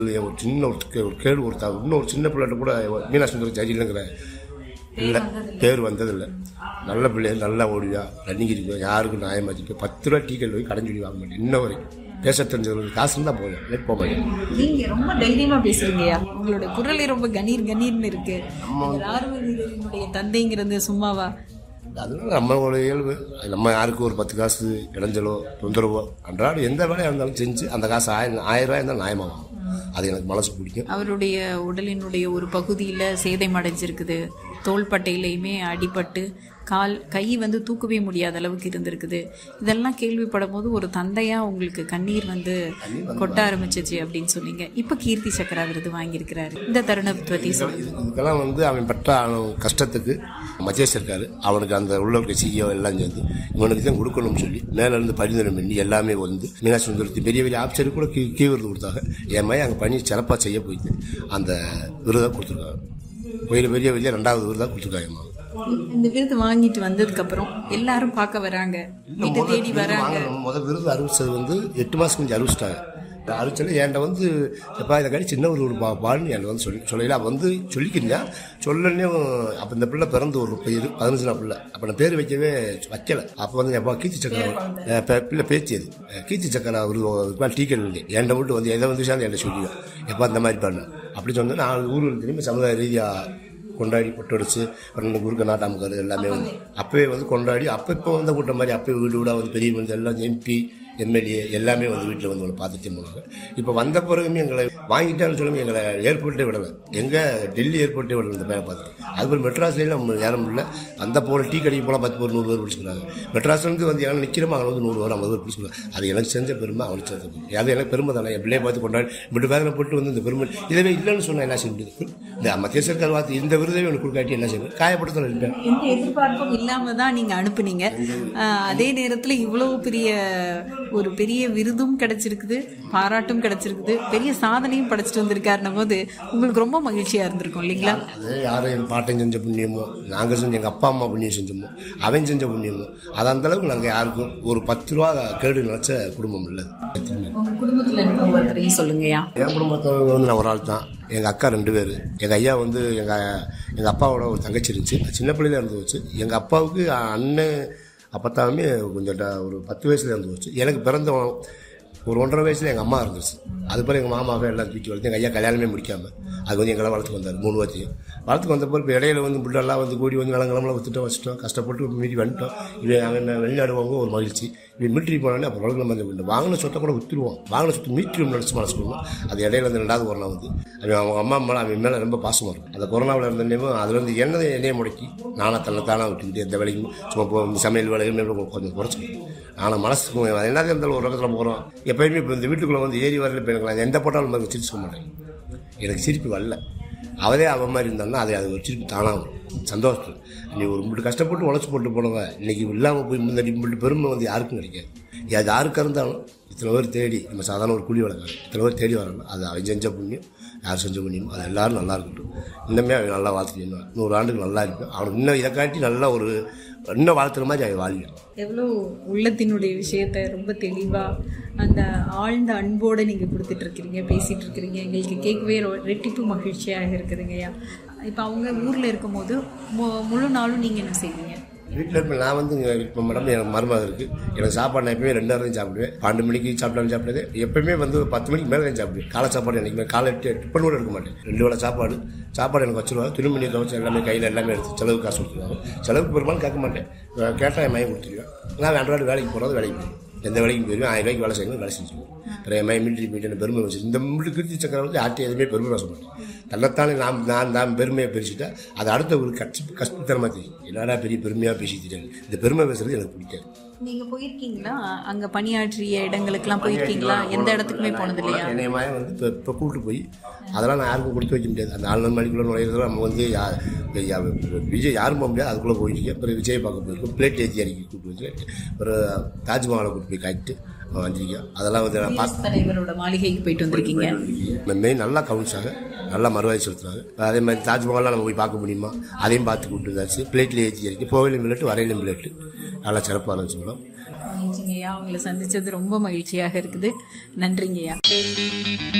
இது ஒரு சின்ன ஒரு கே- ஒரு கேடு ஒரு த- இன்னும் ஒரு சின்ன பிள்ளைகிட்ட கூட மீனாட்சி சுந்தரம் சரியில்லைங்கிற இல்லை பேர் வந்ததில்லை நல்ல பிள்ளை நல்லா ஓடுவியா ரன்னிங் இருக்கும் யாருக்கும் நியாயமாச்சு பத்து ரூபா டீக்கெட் போய் கடன் சொல்லி வாங்க மாட்டேன் இன்ன வரைக்கும் பேச தெரிஞ்சவங்களுக்கு காசு இருந்தால் போதும் லேட் போக மாட்டேன் நீங்க ரொம்ப தைரியமா பேசுறீங்கய்யா உங்களோட குரலே ரொம்ப கணீர் கணீர்னு இருக்கு நீங்க ஆர்வலர்களுடைய தந்தைங்கிறது சும்மாவா அதனால நம்மளோட இயல்பு நம்ம யாருக்கும் ஒரு பத்து காசு இடைஞ்சலோ தொந்தரவோ அன்றாடம் எந்த வேலையாக இருந்தாலும் செஞ்சு அந்த காசு ஆயிரம் ஆயிரம் ரூபாய் இருந்தாலும் நியாயமாகும் அது எனக்கு மனசு பிடிக்கும் அவருடைய உடலினுடைய ஒரு பகுதியில் சேதம் அடைஞ்சிருக்குது தோள்பட்டையிலையுமே அடிபட்டு கால் கை வந்து தூக்கவே முடியாத அளவுக்கு இருந்திருக்குது இதெல்லாம் கேள்விப்படும் போது ஒரு தந்தையா உங்களுக்கு கண்ணீர் வந்து கொட்ட ஆரம்பிச்சிச்சு அப்படின்னு சொன்னீங்க இப்போ கீர்த்தி சக்கரா விருது வாங்கியிருக்கிறாரு இந்த தருணத்தை பத்தி சொல்லுங்க இதுக்கெல்லாம் வந்து அவன் பட்ட அவன் கஷ்டத்துக்கு மத்தியஸ்தர் இருக்காரு அவனுக்கு அந்த உள்ள இருக்க சிஓ எல்லாம் சேர்ந்து இவனுக்கு தான் கொடுக்கணும்னு சொல்லி மேல இருந்து பரிந்துரை பண்ணி எல்லாமே வந்து மீனாட்சி சுந்தரத்தி பெரிய பெரிய ஆப்சருக்கு கூட கீ கீ விருது கொடுத்தாங்க என் மையம் அங்கே பணி சிறப்பாக செய்ய போயிட்டு அந்த விருதை கொடுத்துருக்காங்க கோயில் பெரிய பெரிய ரெண்டாவது விருதாக கொடுத்துருக்காங்க என் மகன். இந்த விருது வாங்கிட்டு வந்ததுக்கு அப்புறம் எல்லாரும் பார்க்க வராங்க வீட்டை தேடி வராங்க முதல் விருது அறிவிச்சது வந்து எட்டு மாதம் கொஞ்சம் அறிவிச்சிட்டாங்க அறிவிச்சல என்கிட்ட வந்து எப்பா இதை கடி சின்ன ஒரு பா பால்னு என்கிட்ட வந்து சொல்லி சொல்லல அப்போ வந்து சொல்லிக்கிறீங்க சொல்லனே அப்போ இந்த பிள்ளை பிறந்து ஒரு பேர் பதினஞ்சு நாள் பிள்ளை அப்போ நான் பேர் வைக்கவே வைக்கல அப்போ வந்து எப்பா கீர்த்தி சக்கர அஹ் பே- பிள்ளை பேச்சு அது அஹ் கீர்த்தி சக்கர ஒரு டீக்கெட் இல்லை என்கிட்ட மட்டும் வந்து எதை வந்து என்கிட்ட சொல்லுவேன் எப்பா இந்த மாதிரி பண்ணு அப்படி சொன்னா நான் ஊருக்கு திரும்பி சமுதாய ரீதியாக கொண்டாடி பொட்டடிச்சு ரெண்டு குறுக்க நாட்டாமுக்காரு எல்லாமே வந்து அப்பவே வந்து கொண்டாடி அப்போ இப்போ வந்த கூட்டம் மாதிரி அப்போ வீடு வீடாக வந்து பெரிய மனிதர் எல்லாம் எம்பி எம்எல்ஏ எல்லாமே வந்து வீட்டில் வந்து உங்களை பார்த்துட்டே போனாங்க இப்போ வந்த பிறகுமே எங்களை வாங்கிட்டான்னு சொல்லுங்க எங்களை ஏர்போர்ட்டே விடலை எங்கே டெல்லி ஏர்போர்ட்டே விடல இந்த பேரை பார்த்து அதுபோல் மெட்ராஸ்லேயும் நம்ம ஏற முடியல அந்த போல டீ கடைக்கு போனால் பத்து பேர் நூறு பேர் பிடிச்சிக்கிறாங்க மெட்ராஸ்லேருந்து வந்து எங்கே நிற்கிறோமோ அங்கே வந்து நூறு பேர் ஐம்பது பேர் பிடிச்சிக்கிறாங்க அது எனக்கு செஞ்ச பெருமை அவனுக்கு செஞ்ச பெருமை அது எனக்கு பெருமை தானே என் பிள்ளைய பார்த்து கொண்டாடி இப்படி வேதனை போட்டு வந்து இந்த பெருமை இதவே இல்லைன்னு சொன்னால் என்ன செய்ய முடியுது இந்த மத்திய சர்க்கார் பார்த்து இந்த விருதை எனக்கு கொடுக்காட்டி என்ன செய்வேன் காயப்படுத்த இருப்பேன் எந்த எதிர்பார்ப்பும் இல்லாம தான் நீங்க அனுப்புனீங்க ஆஹ் அதே நேரத்துல இவ்வளவு பெரிய ஒரு பெரிய விருதும் கிடைச்சிருக்குது பாராட்டும் கிடைச்சிருக்குது பெரிய சாதனையும் படைச்சிட்டு வந்திருக்காருன்னும் போது உங்களுக்கு ரொம்ப மகிழ்ச்சியா இருந்திருக்கும் இல்லைங்களா அது யாரும் என் பாட்டன் செஞ்ச புண்ணியமோ நாங்கள் செஞ்ச எங்கள் அப்பா அம்மா புண்ணியம் செஞ்சோமோ அவன் செஞ்ச புண்ணியமோ அது அந்த அளவுக்கு நாங்கள் யாருக்கும் ஒரு பத்து ரூபா கேடு நினச்ச குடும்பம் இல்லை உங்க குடும்பத்துல இருக்க ஒருத்தரையும் சொல்லுங்கய்யா என் குடும்பத்தில் வந்து நான் ஒரு ஆள் தான் எங்கள் அக்கா ரெண்டு பேர் எங்கள் ஐயா வந்து எங்கள் எங்கள் அப்பாவோட ஒரு தங்கச்சி இருந்துச்சு அது சின்ன பிள்ளையில இருந்து வச்சு எங்கள் அப்பாவுக்கு அண்ணன் அப்பத்தாவுமே கொஞ்சம் ட- ஒரு பத்து வயசுல இருந்து வச்சு எனக்கு பிறந்த ஒரு ஒன்றரை வயசுல எங்கள் அம்மா இருந்துச்சு அது போல எங்கள் மாமாவை எல்லாம் தூக்கி வளர்த்து எங்கள் ஐயா கல்யாணமே முடிக்காம அது வந்து எங்களை வளர்த்து வந்தார் மூணு வாத்தியும் வளர்த்து வந்தப்போ இப்போ இடையில வந்து புட்டெல்லாம் வந்து கூடி வந்து நிலங்களெல்லாம் வித்துட்டோம் வச்சுட்டோம் கஷ்டப்பட்டு மீறி வந்துட்டோம் இவன் அங்கே வெளிநாடுவாங்க ஒரு மகிழ்ச்சி இவன் மிலிட்ரி போனாலே அப்போ வளர்ந்து நம்ம இந்த வாங்கின சொத்தை கூட வித்துருவோம் வாங்கின சொத்து மீட்ரியம் நினச்சி மனசு கொள்ளும் அது இடையில வந்து ரெண்டாவது கொரோனா வந்து அவன் அவங்க அம்மா மேலே அவன் மேலே ரொம்ப பாசமாக இருக்கும் அந்த கொரோனாவில் இருந்தேயும் அதில் வந்து என்ன எண்ணெயை முடக்கி நானாக தன்னை தானாக விட்டுக்கிட்டு எந்த வேலைக்கும் சும்மா போ இந்த சமையல் வேலைகள் கொஞ்சம் குறைச்சிக்கிட்டு ஆனால் மனசுக்கு என்ன இருந்தாலும் ஒரு இடத்துல போகிறோம் எப்பயுமே இப்போ இந்த வீட்டுக்குள்ளே வந்து ஏறி வரல இப்போ எனக்கு நான் எந்த போட்டாலும் மாதிரி சிரிச்சுக்க மாட்டேன் எனக்கு சிரிப்பு வரல அவரே அவன் மாதிரி இருந்தான்னா அது அது ஒரு சிரிப்பு தானாக வரும் சந்தோஷம் நீ ஒரு இப்படி கஷ்டப்பட்டு உழைச்சி போட்டு போனவங்க இன்னைக்கு இல்லாமல் போய் முன்னாடி இப்படி பெருமை வந்து யாருக்கும் கிடைக்காது அது யாருக்காக இருந்தாலும் இத்தனை பேர் தேடி நம்ம சாதாரண ஒரு கூலி வளர்க்குறோம் இத்தனை பேர் தேடி வரணும் அது அவன் செஞ்ச புண்ணியம் யார் செஞ்ச புண்ணியம் அது எல்லாரும் நல்லா இருக்கட்டும் இன்னுமே அவன் நல்லா வாழ்த்துக்கணும் நூறு ஆண்டுக்கு நல்லா இருப்பேன் அவனுக்கு இன்னும் இதை காட்டி நல்லா ஒரு இன்னும் வாழ்த்துற மாதிரி அவன் வாழ்வான் எவ்வளோ உள்ளத்தினுடைய விஷயத்த ரொம்ப தெளிவா அந்த ஆழ்ந்த அன்போட நீங்க கொடுத்துட்டு இருக்கிறீங்க பேசிட்டு இருக்கிறீங்க எங்களுக்கு கேட்கவே ரொ- ரெட்டிப்பு மகிழ்ச்சியாக இருக்குதுங்கய்யா இப்போ அவங்க ஊர்ல இருக்கும்போது மு- முழு நாளும் நீங்க என்ன செய்வீங்க வீட்டில் இப்போ நான் வந்து இங்கே இப்போ மேடம் எனக்கு மருமகம் இருக்குது எனக்கு சாப்பாடு நான் எப்பயுமே ரெண்டு நேரம் சாப்பிடுவேன் பன்னெண்டு மணிக்கு சாப்பிட்டாலும் சாப்பிடுறது எப்பயுமே வந்து ஒரு பத்து மணிக்கு மேலே தான் சாப்பிடுவேன் காலை சாப்பாடு எனக்கு காலை எட்டு டிஃபன் கூட எடுக்க மாட்டேன் ரெண்டு வேளை சாப்பாடு சாப்பாடு எனக்கு வச்சிருவாங்க துணிமணி துவச்சி எல்லாமே கையில் எல்லாமே எடுத்து செலவு காசு கொடுத்துருவாங்க செலவுக்கு பெரும்பாலும் கேட்க மாட்டேன் கேட்டால் என் மயம் கொடுத்துருவேன் நான் அன்றாட வேலைக்கு போகிறது வேலைக்கு போயிடுவேன் எந்த வேலைக்கும் போயிருவேன் ஆயிரம் ரூபாய்க்கு வேலை செய்யணும் வேலை செஞ்சுருவேன் அப்புறம் என் மயம் மிலிட்ரி மீட்டில் பெருமை வச்சு இந்த மிலிட்ரி கீர்த்தி சக்கரம் வந்து ஆட்டி எதுவுமே பெருமை பேச மாட்டேன் தன்னைத்தானே நாம் நான் தான் பெருமையை பேசிட்டா அது அடுத்த ஒரு கஷ்ட கஷ்டத்தனமாக தெரியும் என்னடா பெரிய பெருமையாக பேசிட்டு இந்த பெருமை பேசுறது எனக்கு பிடிக்காது நீங்க போயிருக்கீங்களா அங்க பணியாற்றிய இடங்களுக்கெல்லாம் போயிருக்கீங்களா எந்த இடத்துக்குமே போனது இல்லையா என்னைய மாயம் வந்து இப்போ இப்போ கூப்பிட்டு போய் அதெல்லாம் நான் யாருக்கும் கொடுத்து வைக்க முடியாது அந்த நாலு நாள் மணிக்குள்ள நுழையிறதுல நம்ம வந்து யா- யா- விஜய் யாரும் போக முடியாது அதுக்குள்ளே போயிட்டு அப்புறம் விஜய் பார்க்க போயிருக்கோம் பிளேட் ஏற்றி இறக்கி கூப்பிட்டு வச்சு அப்புறம் தாஜ்மஹாலை கூப்பிட்டு போய் காட்டிட்டு வந்திருக்கேன் அதெல்லாம் வந்து நான் பார்த்து தலைவரோட மாளிகைக்கு போயிட்டு வந்திருக்கீங்க மெயின் நல்லா கவனிச்சாங்க நல்லா மறுவாய் செலுத்துறாங்க அதே மாதிரி தாஜ்மஹால்லாம் நம்ம போய் பார்க்க முடியுமா அதையும் பார்த்து கூப்பிட்டு வந்தாச்சு பிளேட்ல ஏற்றி இறக்கி போகலையும் பிளேட்டு வரையிலும் பிளேட்டு நல்லா சிறப்பாக இருந்துச்சு மகிழ்ச்சிங்கய்யா உங்களை சந்திச்சது ரொம்ப மகிழ்ச்சியாக இருக்குது நன்றிங்கய்யா